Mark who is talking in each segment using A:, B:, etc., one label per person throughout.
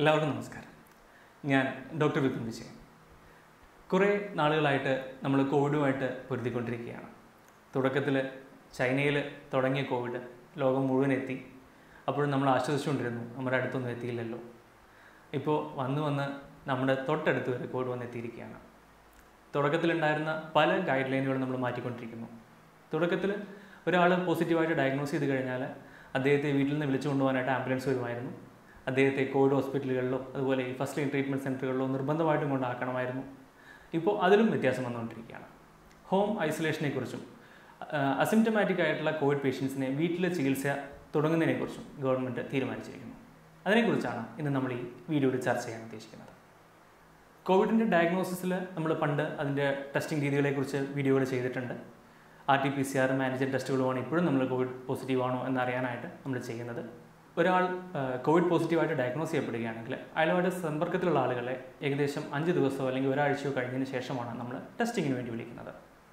A: എല്ലാവർക്കും നമസ്കാരം ഞാൻ ഡോക്ടർ വിപിൻ വിജയൻ കുറേ നാളുകളായിട്ട് നമ്മൾ കോവിഡുമായിട്ട് പൊരുതിക്കൊണ്ടിരിക്കുകയാണ് തുടക്കത്തിൽ ചൈനയിൽ തുടങ്ങിയ കോവിഡ് ലോകം മുഴുവൻ എത്തി അപ്പോഴും നമ്മൾ ആശ്വസിച്ചുകൊണ്ടിരുന്നു നമ്മുടെ അടുത്തൊന്നും എത്തിയില്ലല്ലോ ഇപ്പോൾ വന്ന് വന്ന് നമ്മുടെ തൊട്ടടുത്ത് വരെ കോവിഡ് വന്ന് എത്തിയിരിക്കുകയാണ് തുടക്കത്തിലുണ്ടായിരുന്ന പല ഗൈഡ് ലൈനുകളും നമ്മൾ മാറ്റിക്കൊണ്ടിരിക്കുന്നു തുടക്കത്തിൽ ഒരാൾ പോസിറ്റീവായിട്ട് ഡയഗ്നോസ് ചെയ്ത് കഴിഞ്ഞാൽ അദ്ദേഹത്തെ വീട്ടിൽ നിന്ന് വിളിച്ചു കൊണ്ടുപോകാനായിട്ട് ആംബുലൻസ് വരുമായിരുന്നു അദ്ദേഹത്തെ കോവിഡ് ഹോസ്പിറ്റലുകളിലോ അതുപോലെ ഈ ഫസ്റ്റ് ലൈൻ ട്രീറ്റ്മെൻറ്റ് സെൻറ്ററുകളിലോ നിർബന്ധമായിട്ടും കൊണ്ടാക്കണമായിരുന്നു ഇപ്പോൾ അതിലും വ്യത്യാസം വന്നുകൊണ്ടിരിക്കുകയാണ് ഹോം ഐസൊലേഷനെ കുറിച്ചും അസിംറ്റമാറ്റിക് ആയിട്ടുള്ള കോവിഡ് പേഷ്യൻസിനെ വീട്ടിൽ ചികിത്സ തുടങ്ങുന്നതിനെക്കുറിച്ചും ഗവൺമെൻറ് തീരുമാനിച്ചിരിക്കുന്നു അതിനെക്കുറിച്ചാണ് ഇന്ന് നമ്മൾ ഈ വീഡിയോയിൽ ചർച്ച ചെയ്യാൻ ഉദ്ദേശിക്കുന്നത് കോവിഡിൻ്റെ ഡയഗ്നോസിസിൽ നമ്മൾ പണ്ട് അതിൻ്റെ ടെസ്റ്റിംഗ് രീതികളെക്കുറിച്ച് വീഡിയോകൾ ചെയ്തിട്ടുണ്ട് R T P C R മാനേജൻ ടെസ്റ്റുകളുമാണ് ഇപ്പോഴും നമ്മൾ കോവിഡ് പോസിറ്റീവ് ആണോ എന്നറിയാനായിട്ട് നമ്മൾ ചെയ്യുന്നത് ഒരാൾ ആ, കോവിഡ് പോസിറ്റീവായിട്ട് ഡയഗ്നോസ് ചെയ്യപ്പെടുകയാണെങ്കിൽ അയാളുമായിട്ട് സമ്പർക്കത്തിലുള്ള ആളുകളെ ഏകദേശം അഞ്ച് ദിവസമോ അല്ലെങ്കിൽ ഒരാഴ്ചയോ കഴിഞ്ഞതിന് ശേഷമാണ് നമ്മൾ ടെസ്റ്റിങ്ങിന് വേണ്ടി വിളിക്കുന്നത്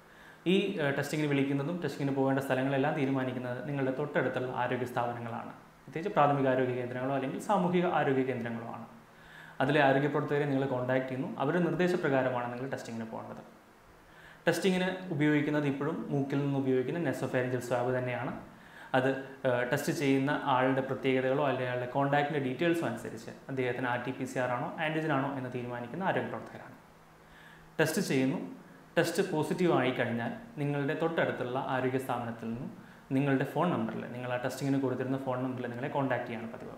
A: ഈ ആ, ടെസ്റ്റിങ്ങിന് വിളിക്കുന്നതും ടെസ്റ്റിങ്ങിന് പോകേണ്ട സ്ഥലങ്ങളെല്ലാം തീരുമാനിക്കുന്നത് നിങ്ങളുടെ തൊട്ടടുത്തുള്ള ആരോഗ്യ സ്ഥാപനങ്ങളാണ് പ്രത്യേകിച്ച് പ്രാഥമിക ആരോഗ്യ കേന്ദ്രങ്ങളോ അല്ലെങ്കിൽ സാമൂഹിക ആരോഗ്യ കേന്ദ്രങ്ങളോ ആണ് അതിലെ ആരോഗ്യ പ്രവർത്തകരെ നിങ്ങൾ കോൺടാക്ട് ചെയ്യുന്നു അവരുടെ നിർദ്ദേശപ്രകാരമാണ് നിങ്ങൾ ടെസ്റ്റിങ്ങിന് പോകേണ്ടത് ടെസ്റ്റിങ്ങിന് ഉപയോഗിക്കുന്നത് ഇപ്പോഴും മൂക്കിൽ നിന്ന് ഉപയോഗിക്കുന്ന നെസോഫാരിഞ്ചൽ സ്വാബ് തന്നെയാണ് അത് ടെസ്റ്റ് ചെയ്യുന്ന ആളുടെ പ്രത്യേകതകളോ അല്ലെങ്കിൽ അയാളുടെ കോൺടാക്റ്റിൻ്റെ ഡീറ്റെയിൽസോ അനുസരിച്ച് അദ്ദേഹത്തിന് R T P C R ആണോ ആൻറ്റിജൻ ആണോ എന്ന് തീരുമാനിക്കുന്ന ആരോഗ്യ പ്രവർത്തകരാണ് ടെസ്റ്റ് ചെയ്യുന്നു ടെസ്റ്റ് പോസിറ്റീവ് ആയി കഴിഞ്ഞാൽ നിങ്ങളുടെ തൊട്ടടുത്തുള്ള ആരോഗ്യ സ്ഥാപനത്തിൽ നിന്നും നിങ്ങളുടെ ഫോൺ നമ്പറിൽ നിങ്ങൾ ആ ടെസ്റ്റിങ്ങിന് കൊടുത്തിരുന്ന ഫോൺ നമ്പറിൽ നിങ്ങളെ കോൺടാക്ട് ചെയ്യാണ് പതിവ്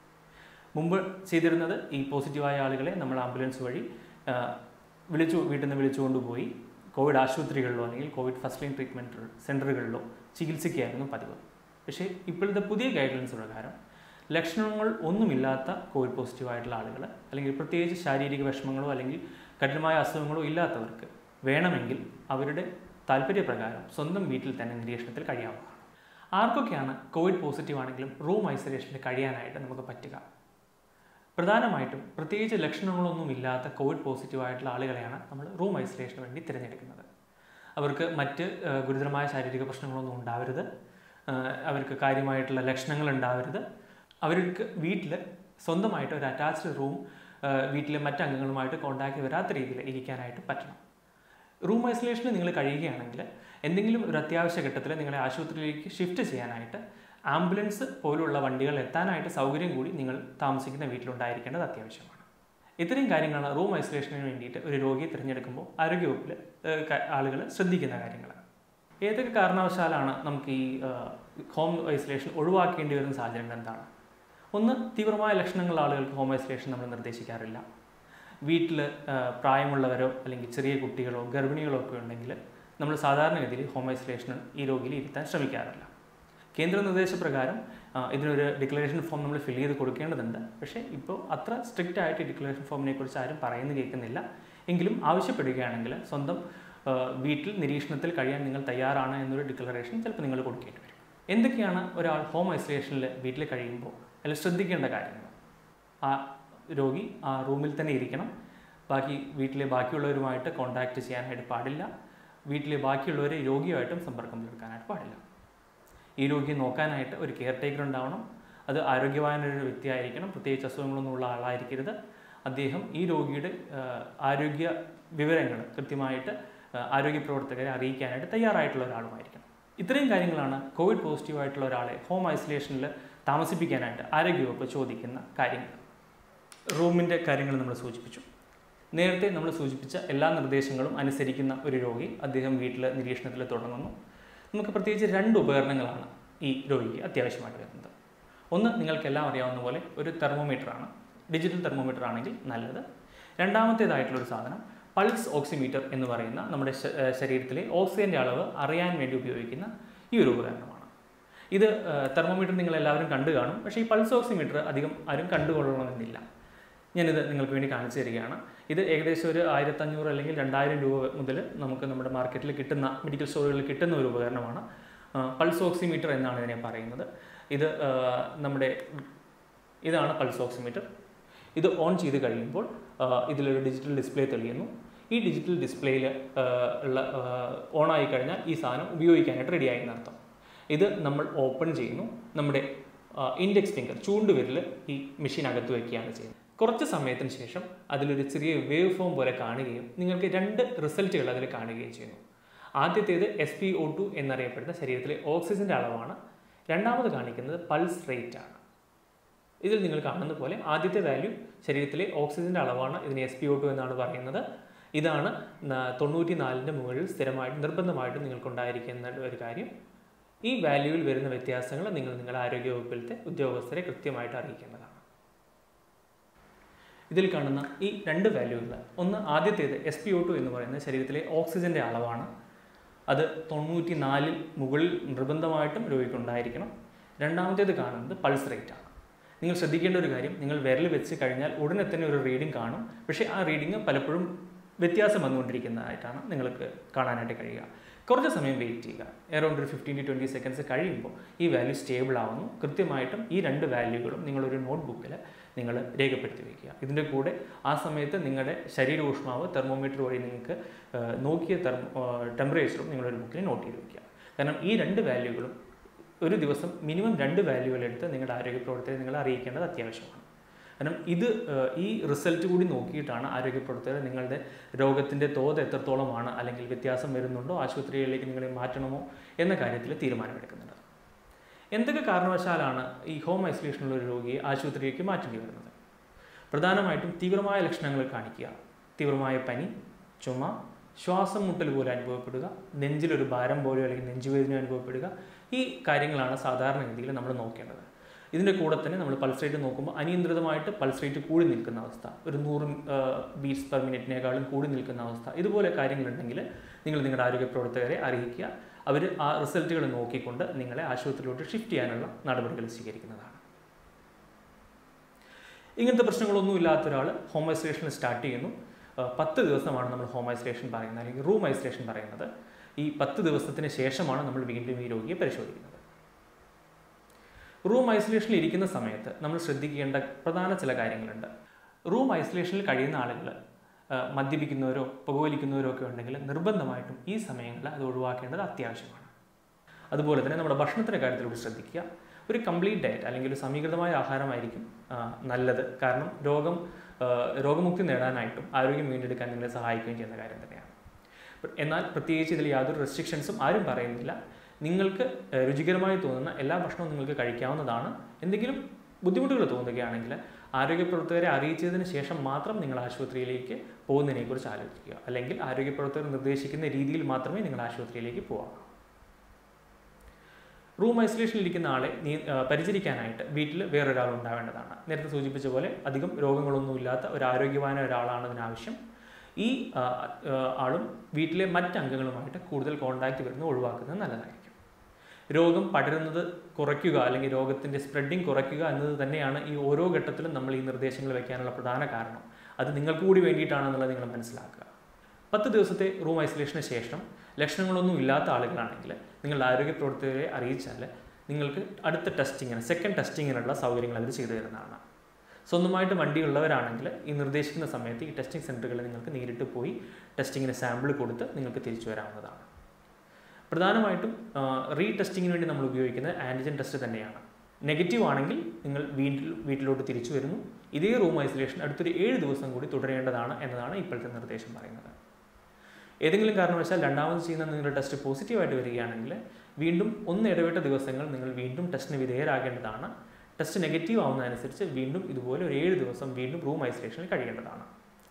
A: മുമ്പ് ചെയ്തിരുന്നത് ഈ പോസിറ്റീവായ ആളുകളെ നമ്മൾ ആംബുലൻസ് വഴി ആ, വിളിച്ചു വീട്ടിൽ നിന്ന് വിളിച്ചുകൊണ്ടുപോയി കോവിഡ് ആശുപത്രികളിലോ അല്ലെങ്കിൽ കോവിഡ് ഫസ്റ്റ് ലൈൻ ട്രീറ്റ്മെൻറ്റ് സെൻറ്ററുകളിലോ ചികിത്സിക്കുകയായിരുന്നു പതിവ് പക്ഷേ ഇപ്പോഴത്തെ പുതിയ ഗൈഡ്ലൈൻസ് പ്രകാരം ലക്ഷണങ്ങൾ ഒന്നുമില്ലാത്ത കോവിഡ് പോസിറ്റീവായിട്ടുള്ള ആളുകൾ അല്ലെങ്കിൽ പ്രത്യേകിച്ച് ശാരീരിക വിഷമങ്ങളോ അല്ലെങ്കിൽ കഠിനമായ അസുഖങ്ങളോ ഇല്ലാത്തവർക്ക് വേണമെങ്കിൽ അവരുടെ താല്പര്യപ്രകാരം സ്വന്തം വീട്ടിൽ തന്നെ നിരീക്ഷണത്തിൽ കഴിയാവുന്നതാണ് ആർക്കൊക്കെയാണ് കോവിഡ് പോസിറ്റീവ് ആണെങ്കിലും റൂം ഐസൊലേഷനിൽ കഴിയാനായിട്ട് നമുക്ക് പറ്റുക പ്രധാനമായിട്ടും പ്രത്യേകിച്ച് ലക്ഷണങ്ങളൊന്നും ഇല്ലാത്ത കോവിഡ് പോസിറ്റീവ് ആയിട്ടുള്ള ആളുകളെയാണ് നമ്മൾ റൂം ഐസൊലേഷന് വേണ്ടി തിരഞ്ഞെടുക്കുന്നത് അവർക്ക് മറ്റ് ആ, ഗുരുതരമായ ശാരീരിക പ്രശ്നങ്ങളൊന്നും ഉണ്ടാവരുത് ആ, അവർക്ക് കാര്യമായിട്ടുള്ള ലക്ഷണങ്ങൾ ഉണ്ടാവരുത് അവർക്ക് വീട്ടിൽ സ്വന്തമായിട്ട് ഒരു അറ്റാച്ച്ഡ് റൂം വീട്ടിലെ മറ്റംഗങ്ങളുമായിട്ട് കോൺടാക്ട് വരാത്ത രീതിയിൽ ഇരിക്കാനായിട്ട് പറ്റണം റൂം ഐസൊലേഷനിൽ നിങ്ങൾ കഴിയുകയാണെങ്കിൽ എന്തെങ്കിലും ഒരു അത്യാവശ്യ ഘട്ടത്തിൽ നിങ്ങളെ ആശുപത്രിയിലേക്ക് ഷിഫ്റ്റ് ചെയ്യാനായിട്ട് ആംബുലൻസ് പോലുള്ള വണ്ടികൾ എത്താനായിട്ട് സൗകര്യം കൂടി നിങ്ങൾ താമസിക്കുന്ന വീട്ടിലുണ്ടായിരിക്കേണ്ടത് അത്യാവശ്യമാണ് ഇത്രയും കാര്യങ്ങളാണ് റൂം ഐസൊലേഷന് വേണ്ടിയിട്ട് ഒരു രോഗിയെ തിരഞ്ഞെടുക്കുമ്പോൾ ആരോഗ്യവകുപ്പിൽ ആളുകൾ ശ്രദ്ധിക്കുന്ന കാര്യങ്ങൾ ഏതൊക്കെ കാരണവശാലാണ് നമുക്ക് ഈ ഹോം ഐസൊലേഷൻ ഒഴിവാക്കേണ്ടി വരുന്ന സാഹചര്യങ്ങൾ എന്താണ് ഒന്ന് തീവ്രമായ ലക്ഷണങ്ങളുള്ള ആളുകൾക്ക് ഹോം ഐസൊലേഷൻ നമ്മൾ നിർദ്ദേശിക്കാറില്ല വീട്ടിൽ പ്രായമുള്ളവരോ അല്ലെങ്കിൽ ചെറിയ കുട്ടികളോ ഗർഭിണികളോ ഒക്കെ ഉണ്ടെങ്കിൽ നമ്മൾ സാധാരണഗതിയിൽ ഹോം ഐസൊലേഷന് ഈ രോഗിയിൽ ഇരുത്താൻ ശ്രമിക്കാറില്ല കേന്ദ്ര നിർദ്ദേശപ്രകാരം ആ, ഇതിനൊരു ഡിക്ലറേഷൻ ഫോം നമ്മൾ ഫിൽ ചെയ്ത് കൊടുക്കേണ്ടതുണ്ട് പക്ഷേ ഇപ്പോൾ അത്ര സ്ട്രിക്റ്റ് ആയിട്ട് ഡിക്ലറേഷൻ ഫോമിനെ കുറിച്ച് ആരും പറയുന്നു കേൾക്കുന്നില്ല എങ്കിലും ആവശ്യപ്പെടുകയാണെങ്കിൽ സ്വന്തം ആ, വീട്ടിൽ നിരീക്ഷണത്തിൽ കഴിയാൻ നിങ്ങൾ തയ്യാറാണ് എന്നൊരു ഡിക്ലറേഷൻ ചിലപ്പോൾ നിങ്ങൾ കൊടുക്കേണ്ടി വരും എന്തൊക്കെയാണ് ഒരാൾ ഹോം ഐസൊലേഷനിൽ വീട്ടിൽ കഴിയുമ്പോൾ അതിൽ ശ്രദ്ധിക്കേണ്ട കാര്യങ്ങൾ ആ രോഗി ആ റൂമിൽ തന്നെ ഇരിക്കണം ബാക്കി വീട്ടിലെ ബാക്കിയുള്ളവരുമായിട്ട് കോൺടാക്റ്റ് ചെയ്യാനായിട്ട് പാടില്ല വീട്ടിലെ ബാക്കിയുള്ളവരെ രോഗിയുമായിട്ടും സമ്പർക്കം പുലർത്താനായിട്ട് പാടില്ല ഈ രോഗിയെ നോക്കാനായിട്ട് ഒരു കെയർ ടേക്കർ ഉണ്ടാവണം അത് ആരോഗ്യവാനൊരു വ്യക്തിയായിരിക്കണം പ്രത്യേകിച്ച് അസുഖങ്ങളൊന്നും ഉള്ള ആളായിരിക്കരുത് അദ്ദേഹം ഈ രോഗിയുടെ ആ, ആരോഗ്യ വിവരങ്ങൾ കൃത്യമായിട്ട് ആ, ആരോഗ്യ പ്രവർത്തകരെ അറിയിക്കാനായിട്ട് തയ്യാറായിട്ടുള്ള ഒരാളുമായിരിക്കണം ഇത്രയും കാര്യങ്ങളാണ് കോവിഡ് പോസിറ്റീവ് ആയിട്ടുള്ള ഒരാളെ ഹോം ഐസൊലേഷനിൽ താമസിപ്പിക്കാനായിട്ട് ആരോഗ്യവകുപ്പ് ചോദിക്കുന്ന കാര്യങ്ങൾ റൂമിൻ്റെ കാര്യങ്ങൾ നമ്മൾ സൂചിപ്പിച്ചു നേരത്തെ നമ്മൾ സൂചിപ്പിച്ച എല്ലാ നിർദ്ദേശങ്ങളും അനുസരിക്കുന്ന ഒരു രോഗി അദ്ദേഹം വീട്ടിൽ നിരീക്ഷണത്തിൽ തുടങ്ങുന്നു നമുക്ക് പ്രത്യേകിച്ച് രണ്ട് ഉപകരണങ്ങളാണ് ഈ രോഗിക്ക് അത്യാവശ്യമായിട്ട് വരുന്നത് ഒന്ന് നിങ്ങൾക്കെല്ലാം അറിയാവുന്ന പോലെ ഒരു തെർമോമീറ്ററാണ് ഡിജിറ്റൽ തെർമോമീറ്റർ ആണെങ്കിൽ നല്ലത് രണ്ടാമത്തേതായിട്ടുള്ള ഒരു സാധനം പൾസ് ഓക്സിമീറ്റർ എന്ന് പറയുന്ന നമ്മുടെ ശ- ഏഹ് ശരീരത്തിലെ ഓക്സിജൻ്റെ അളവ് അറിയാൻ വേണ്ടി ഉപയോഗിക്കുന്ന ഈ ഒരു ഉപകരണമാണ് ഇത് തെർമോമീറ്റർ നിങ്ങൾ എല്ലാവരും കണ്ടു കാണും പക്ഷേ ഈ പൾസ് ഓക്സിമീറ്റർ അധികം ആരും കണ്ടുകൊള്ളണമെന്നില്ല ഞാനിത് നിങ്ങൾക്ക് വേണ്ടി കാണിച്ചു തരികയാണ് ഇത് ഏകദേശം ഒരു ആയിരത്തഞ്ഞൂറ് അല്ലെങ്കിൽ രണ്ടായിരം രൂപ മുതൽ നമുക്ക് നമ്മുടെ മാർക്കറ്റിൽ കിട്ടുന്ന മെഡിക്കൽ സ്റ്റോറുകളിൽ കിട്ടുന്ന ഒരു ഉപകരണമാണ് പൾസ് ഓക്സിമീറ്റർ എന്നാണ് ഇതിനെ പറയുന്നത് ഇത് ആ, നമ്മുടെ ഇതാണ് പൾസ് ഓക്സിമീറ്റർ ഇത് ഓൺ ചെയ്ത് കഴിയുമ്പോൾ ആ, ഇതിലൊരു ഡിജിറ്റൽ ഡിസ്പ്ലേ തെളിയുന്നു ഈ ഡിജിറ്റൽ ഡിസ്പ്ലേയിൽ ഉള്ള ഓൺ ആയി കഴിഞ്ഞാൽ ഈ സാധനം ഉപയോഗിക്കാനായിട്ട് റെഡിയായി എന്നർത്ഥം ഇത് നമ്മൾ ഓപ്പൺ ചെയ്യുന്നു നമ്മുടെ ഇൻഡെക്സ് ഫിംഗർ ചൂണ്ടുവിരൽ ഈ മെഷീൻ അകത്ത് വയ്ക്കുകയാണ് ചെയ്യുന്നത് കുറച്ച് സമയത്തിന് ശേഷം അതിലൊരു ചെറിയ വേവ് ഫോം പോലെ കാണുകയും നിങ്ങൾക്ക് രണ്ട് റിസൾട്ടുകൾ അതിൽ കാണുകയും ചെയ്യുന്നു ആദ്യത്തേത് എസ് പി ഒ ടു എന്നറിയപ്പെടുന്ന ശരീരത്തിലെ ഓക്സിജൻ്റെ അളവാണ് രണ്ടാമത് കാണിക്കുന്നത് പൾസ് റേറ്റ് ആണ് ഇതിൽ നിങ്ങൾ കാണുന്ന പോലെ ആദ്യത്തെ വാല്യൂ ശരീരത്തിലെ ഓക്സിജൻ്റെ അളവാണ് ഇതിന് എസ് പി ഒ ടു എന്നാണ് പറയുന്നത് ഇതാണ് തൊണ്ണൂറ്റി നാലിൻ്റെ മുകളിൽ സ്ഥിരമായിട്ട് നിർബന്ധമായിട്ടും നിങ്ങൾക്കുണ്ടായിരിക്കുന്ന ഒരു കാര്യം ഈ വാല്യൂവിൽ വരുന്ന വ്യത്യാസങ്ങൾ നിങ്ങൾ നിങ്ങളുടെ ആരോഗ്യവകുപ്പിലത്തെ ഉദ്യോഗസ്ഥരെ കൃത്യമായിട്ട് അറിയിക്കേണ്ടതാണ് ഇതിൽ കാണുന്ന ഈ രണ്ട് വാല്യൂകൾ ഒന്ന് ആദ്യത്തേത് എസ് പി ഒ ടു എന്ന് പറയുന്നത് ശരീരത്തിലെ ഓക്സിജൻ്റെ അളവാണ് അത് തൊണ്ണൂറ്റി നാലിൽ മുകളിൽ നിർബന്ധമായിട്ടും രോഗിക്കുണ്ടായിരിക്കണം രണ്ടാമത്തേത് കാണുന്നത് പൾസ് റേറ്റ് ആണ് നിങ്ങൾ ശ്രദ്ധിക്കേണ്ട ഒരു കാര്യം നിങ്ങൾ വിരൽ വെച്ച് കഴിഞ്ഞാൽ ഉടനെ തന്നെ ഒരു റീഡിംഗ് കാണും പക്ഷേ ആ റീഡിംഗ് പലപ്പോഴും വ്യത്യാസം വന്നുകൊണ്ടിരിക്കുന്നതായിട്ടാണ് നിങ്ങൾക്ക് കാണാനായിട്ട് കഴിയുക കുറച്ച് സമയം വെയിറ്റ് ചെയ്യുക അറൗണ്ട് ഒരു ഫിഫ്റ്റീൻ ടു ട്വൻറ്റി സെക്കൻഡ്സ് കഴിയുമ്പോൾ ഈ വാല്യൂ സ്റ്റേബിൾ ആവുന്നു കൃത്യമായിട്ടും ഈ രണ്ട് വാല്യൂകളും നിങ്ങളൊരു നോട്ട്ബുക്കിൽ നിങ്ങൾ രേഖപ്പെടുത്തി വയ്ക്കുക ഇതിൻ്റെ കൂടെ ആ സമയത്ത് നിങ്ങളുടെ ശരീര ഊഷ്മാവ് തെർമോമീറ്റർ വഴി നിങ്ങൾക്ക് ഏഹ്, നോക്കിയ തെർമോ ടെമ്പറേച്ചറും നിങ്ങളൊരു ബുക്കിൽ നോട്ട് ചെയ്ത് വയ്ക്കുക കാരണം ഈ രണ്ട് വാല്യൂകളും ഒരു ദിവസം മിനിമം രണ്ട് വാല്യൂകൾ എടുത്ത് നിങ്ങളുടെ ആരോഗ്യ പ്രവർത്തകരെ നിങ്ങൾ അറിയിക്കേണ്ടത് അത്യാവശ്യമാണ് കാരണം ഇത് ഏഹ്, ഈ റിസൾട്ട് കൂടി നോക്കിയിട്ടാണ് ആരോഗ്യ പ്രവർത്തകർ നിങ്ങളുടെ രോഗത്തിൻ്റെ തോത് എത്രത്തോളമാണ് അല്ലെങ്കിൽ വ്യത്യാസം വരുന്നുണ്ടോ ആശുപത്രികളിലേക്ക് നിങ്ങളെ മാറ്റണമോ എന്ന കാര്യത്തിൽ തീരുമാനമെടുക്കുന്നുണ്ട് എന്തൊക്കെ കാരണവശാലാണ് ഈ ഹോം ഐസൊലേഷനുള്ള ഒരു രോഗിയെ ആശുപത്രിയിലേക്ക് മാറ്റേണ്ടി വരുന്നത് പ്രധാനമായിട്ടും തീവ്രമായ ലക്ഷണങ്ങൾ കാണിക്കുക തീവ്രമായ പനി ചുമ ശ്വാസം മുട്ടൽ പോലെ അനുഭവപ്പെടുക നെഞ്ചിലൊരു ഭാരം പോലെയോ അല്ലെങ്കിൽ നെഞ്ചുവേദന അനുഭവപ്പെടുക ഈ കാര്യങ്ങളാണ് സാധാരണഗതിയിൽ നമ്മൾ നോക്കേണ്ടത് ഇതിൻ്റെ കൂടെ തന്നെ നമ്മൾ പൾസ് റേറ്റ് നോക്കുമ്പോൾ അനിയന്ത്രിതമായിട്ട് പൾസ് റേറ്റ് കൂടി നിൽക്കുന്ന അവസ്ഥ ഒരു നൂറ് ബീറ്റ്സ് പെർ മിനിറ്റിനേക്കാളും കൂടി നിൽക്കുന്ന അവസ്ഥ ഇതുപോലെ കാര്യങ്ങളുണ്ടെങ്കിൽ നിങ്ങൾ നിങ്ങളുടെ ആരോഗ്യ പ്രവർത്തകരെ അറിയിക്കുക അവർ ആ റിസൾട്ടുകൾ നോക്കിക്കൊണ്ട് നിങ്ങളെ ആശുപത്രിയിലോട്ട് ഷിഫ്റ്റ് ചെയ്യാനുള്ള നടപടികൾ സ്വീകരിക്കുന്നതാണ് ഇങ്ങനത്തെ പ്രശ്നങ്ങളൊന്നും ഇല്ലാത്ത ഒരാൾ ഹോം ഐസൊലേഷനിൽ സ്റ്റാർട്ട് ചെയ്യുന്നു ആ, പത്ത് ദിവസമാണ് നമ്മൾ ഹോം ഐസൊലേഷൻ പറയുന്നത് അല്ലെങ്കിൽ റൂം ഐസൊലേഷൻ പറയുന്നത് ഈ പത്ത് ദിവസത്തിന് ശേഷമാണ് നമ്മൾ വീണ്ടും ഈ രോഗിയെ പരിശോധിക്കുന്നത് റൂം ഐസൊലേഷനിൽ ഇരിക്കുന്ന സമയത്ത് നമ്മൾ ശ്രദ്ധിക്കേണ്ട പ്രധാന ചില കാര്യങ്ങളുണ്ട് റൂം ഐസൊലേഷനിൽ കഴിയുന്ന ആളുകൾ മദ്യപിക്കുന്നവരോ പുകവലിക്കുന്നവരോ ഒക്കെ ഉണ്ടെങ്കിൽ നിർബന്ധമായിട്ടും ഈ സമയങ്ങളിൽ അത് ഒഴിവാക്കേണ്ടത് അത്യാവശ്യമാണ് അതുപോലെ തന്നെ നമ്മുടെ ഭക്ഷണത്തിൻ്റെ കാര്യത്തിലൂടെ ശ്രദ്ധിക്കുക ഒരു കംപ്ലീറ്റ് ഡയറ്റ് അല്ലെങ്കിൽ ഒരു സമീകൃതമായ ആഹാരമായിരിക്കും ആ, നല്ലത് കാരണം രോഗം ആ, രോഗമുക്തി നേടാനായിട്ടും ആരോഗ്യം വീണ്ടെടുക്കാൻ നിങ്ങളെ സഹായിക്കുകയും ചെയ്യുന്ന കാര്യം തന്നെയാണ് എന്നാൽ പ്രത്യേകിച്ച് ഇതിൽ യാതൊരു റെസ്ട്രിക്ഷൻസും ആരും പറയുന്നില്ല നിങ്ങൾക്ക് ഏഹ്, രുചികരമായി തോന്നുന്ന എല്ലാ ഭക്ഷണവും നിങ്ങൾക്ക് കഴിക്കാവുന്നതാണ് എന്തെങ്കിലും ബുദ്ധിമുട്ടുകൾ തോന്നുകയാണെങ്കിൽ ആരോഗ്യ പ്രവർത്തകരെ അറിയിച്ചതിന് ശേഷം മാത്രം നിങ്ങൾ ആശുപത്രിയിലേക്ക് പോകുന്നതിനെക്കുറിച്ച് ആലോചിക്കുക അല്ലെങ്കിൽ ആരോഗ്യ പ്രവർത്തകർ നിർദ്ദേശിക്കുന്ന രീതിയിൽ മാത്രമേ നിങ്ങൾ ആശുപത്രിയിലേക്ക് പോകാവൂ റൂം ഐസൊലേഷനിൽ ഇരിക്കുന്ന ആളെ നീ ആ, പരിചരിക്കാനായിട്ട് വീട്ടിൽ വേറൊരാൾ ഉണ്ടാവേണ്ടതാണ് നേരത്തെ സൂചിപ്പിച്ച പോലെ അധികം രോഗങ്ങളൊന്നുമില്ലാത്ത ഒരു ആരോഗ്യവാനായ ഒരാളാണ് ഇതിനാവശ്യം ഈ ആ, ആ, ആളും വീട്ടിലെ മറ്റ് അംഗങ്ങളുമായിട്ട് കൂടുതൽ കോണ്ടാക്റ്റ് വരുന്നത് ഒഴിവാക്കുന്നത് നല്ലതായിരിക്കും രോഗം പടരുന്നത് കുറയ്ക്കുക അല്ലെങ്കിൽ രോഗത്തിൻ്റെ സ്പ്രെഡിങ് കുറയ്ക്കുക എന്നത് തന്നെയാണ് ഈ ഓരോ ഘട്ടത്തിലും നമ്മൾ ഈ നിർദ്ദേശങ്ങൾ വെക്കാനുള്ള പ്രധാന കാരണം അത് നിങ്ങൾക്ക് കൂടി വേണ്ടിയിട്ടാണെന്നുള്ളത് നിങ്ങൾ മനസ്സിലാക്കുക പത്ത് ദിവസത്തെ റൂം ഐസൊലേഷന് ശേഷം ലക്ഷണങ്ങളൊന്നും ഇല്ലാത്ത ആളുകളാണെങ്കിൽ നിങ്ങളുടെ ആരോഗ്യ പ്രവർത്തകരെ അറിയിച്ചാൽ നിങ്ങൾക്ക് അടുത്ത ടെസ്റ്റിങ്ങിന് സെക്കൻഡ് ടെസ്റ്റിങ്ങിനുള്ള സൗകര്യങ്ങൾ അവർ ചെയ്തു തരുന്നതാണ് സ്വന്തമായിട്ട് വണ്ടിയുള്ളവരാണെങ്കിൽ ഈ നിർദ്ദേശിക്കുന്ന സമയത്ത് ഈ ടെസ്റ്റിംഗ് സെൻറ്ററുകളിൽ നിങ്ങൾക്ക് നേരിട്ട് പോയി ടെസ്റ്റിങ്ങിന് സാമ്പിൾ കൊടുത്ത് നിങ്ങൾക്ക് തിരിച്ചു വരാവുന്നതാണ് പ്രധാനമായിട്ടും റീ ടെസ്റ്റിങ്ങിന് വേണ്ടി നമ്മൾ ഉപയോഗിക്കുന്നത് ആൻറ്റിജൻ ടെസ്റ്റ് തന്നെയാണ് നെഗറ്റീവ് ആണെങ്കിൽ നിങ്ങൾ വീട്ടിൽ വീട്ടിലോട്ട് തിരിച്ചു വരുന്നു ഇതേ റൂം ഐസൊലേഷൻ അടുത്തൊരു ഏഴ് ദിവസം കൂടി തുടരേണ്ടതാണ് എന്നതാണ് ഇപ്പോഴത്തെ നിർദ്ദേശം പറയുന്നത് ഏതെങ്കിലും കാരണവശാൽ രണ്ടാമത് ചെയ്യുന്ന നിങ്ങളുടെ ടെസ്റ്റ് പോസിറ്റീവായിട്ട് വരികയാണെങ്കിൽ വീണ്ടും ഒന്ന് ഇടവിട്ട ദിവസങ്ങൾ നിങ്ങൾ വീണ്ടും ടെസ്റ്റിന് വിധേയരാകേണ്ടതാണ് ടെസ്റ്റ് നെഗറ്റീവ് ആവുന്നതനുസരിച്ച് വീണ്ടും ഇതുപോലെ ഒരു ഏഴ് ദിവസം വീണ്ടും റൂം ഐസൊലേഷനിൽ കഴിയേണ്ടതാണ്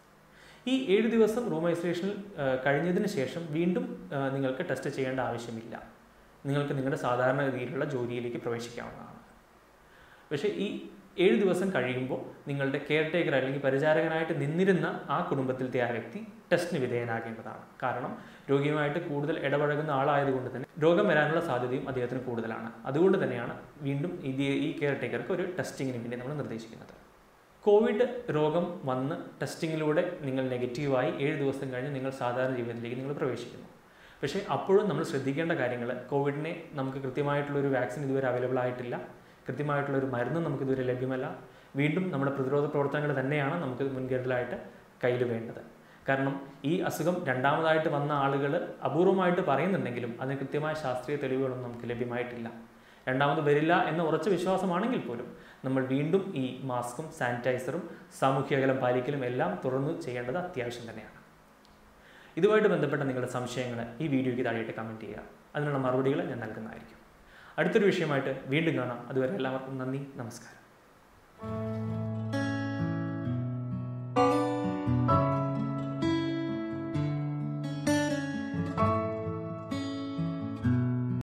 A: ഈ ഏഴ് ദിവസം റൂം ഐസൊലേഷനിൽ ആ, കഴിഞ്ഞതിന് ശേഷം വീണ്ടും ആ, നിങ്ങൾക്ക് ടെസ്റ്റ് ചെയ്യേണ്ട ആവശ്യമില്ല നിങ്ങൾക്ക് നിങ്ങളുടെ സാധാരണഗതിയിലുള്ള ജോലിയിലേക്ക് പ്രവേശിക്കാവുന്നതാണ് പക്ഷേ ഈ ഏഴ് ദിവസം കഴിയുമ്പോൾ നിങ്ങളുടെ കെയർ ടേക്കർ അല്ലെങ്കിൽ പരിചാരകനായിട്ട് നിന്നിരുന്ന ആ കുടുംബത്തിലത്തെ ആ വ്യക്തി ടെസ്റ്റിന് വിധേയനാകേണ്ടതാണ് കാരണം രോഗിയുമായിട്ട് കൂടുതൽ ഇടപഴകുന്ന ആളായതുകൊണ്ട് തന്നെ രോഗം വരാനുള്ള സാധ്യതയും അദ്ദേഹത്തിന് കൂടുതലാണ് അതുകൊണ്ട് തന്നെയാണ് വീണ്ടും ഇത് ഈ കെയർ ടേക്കർക്ക് ഒരു ടെസ്റ്റിങ്ങിന് വേണ്ടി നമ്മൾ നിർദ്ദേശിക്കുന്നത് കോവിഡ് രോഗം വന്ന് ടെസ്റ്റിങ്ങിലൂടെ നിങ്ങൾ നെഗറ്റീവായി ഏഴ് ദിവസം കഴിഞ്ഞ് നിങ്ങൾ സാധാരണ ജീവിതത്തിലേക്ക് നിങ്ങൾ പ്രവേശിക്കുന്നു പക്ഷേ അപ്പോഴും നമ്മൾ ശ്രദ്ധിക്കേണ്ട കാര്യങ്ങൾ കോവിഡിനെ നമുക്ക് കൃത്യമായിട്ടുള്ള ഒരു വാക്സിൻ ഇതുവരെ അവൈലബിൾ ആയിട്ടില്ല കൃത്യമായിട്ടുള്ള ഒരു മരുന്നും നമുക്ക് ഇതുവരെ ലഭ്യമല്ല വീണ്ടും നമ്മുടെ പ്രതിരോധ പ്രവർത്തനങ്ങൾ തന്നെയാണ് നമുക്ക് മുൻകരുതലായിട്ട് കയ്യിൽ വേണ്ടത് കാരണം ഈ അസുഖം രണ്ടാമതായിട്ട് വന്ന ആളുകൾ അപൂർവമായിട്ട് പറയുന്നുണ്ടെങ്കിലും അതിന് കൃത്യമായ ശാസ്ത്രീയ തെളിവുകളൊന്നും നമുക്ക് ലഭ്യമായിട്ടില്ല രണ്ടാമത് വരില്ല എന്ന ഉറച്ച വിശ്വാസമാണെങ്കിൽ പോലും നമ്മൾ വീണ്ടും ഈ മാസ്കും സാനിറ്റൈസറും സാമൂഹ്യ അകലം പാലിക്കലും എല്ലാം തുറന്നു ചെയ്യേണ്ടത് അത്യാവശ്യം തന്നെയാണ് ഇതുമായിട്ട് ബന്ധപ്പെട്ട നിങ്ങളുടെ സംശയങ്ങൾ ഈ വീഡിയോയ്ക്ക് താഴെയിട്ട് കമൻറ്റ് ചെയ്യുക അതിനുള്ള മറുപടികൾ ഞാൻ നൽകുന്നതായിരിക്കും അടുത്തൊരു വിഷയമായിട്ട് വീണ്ടും കാണാം അതുവരെ എല്ലാവർക്കും നന്ദി നമസ്കാരം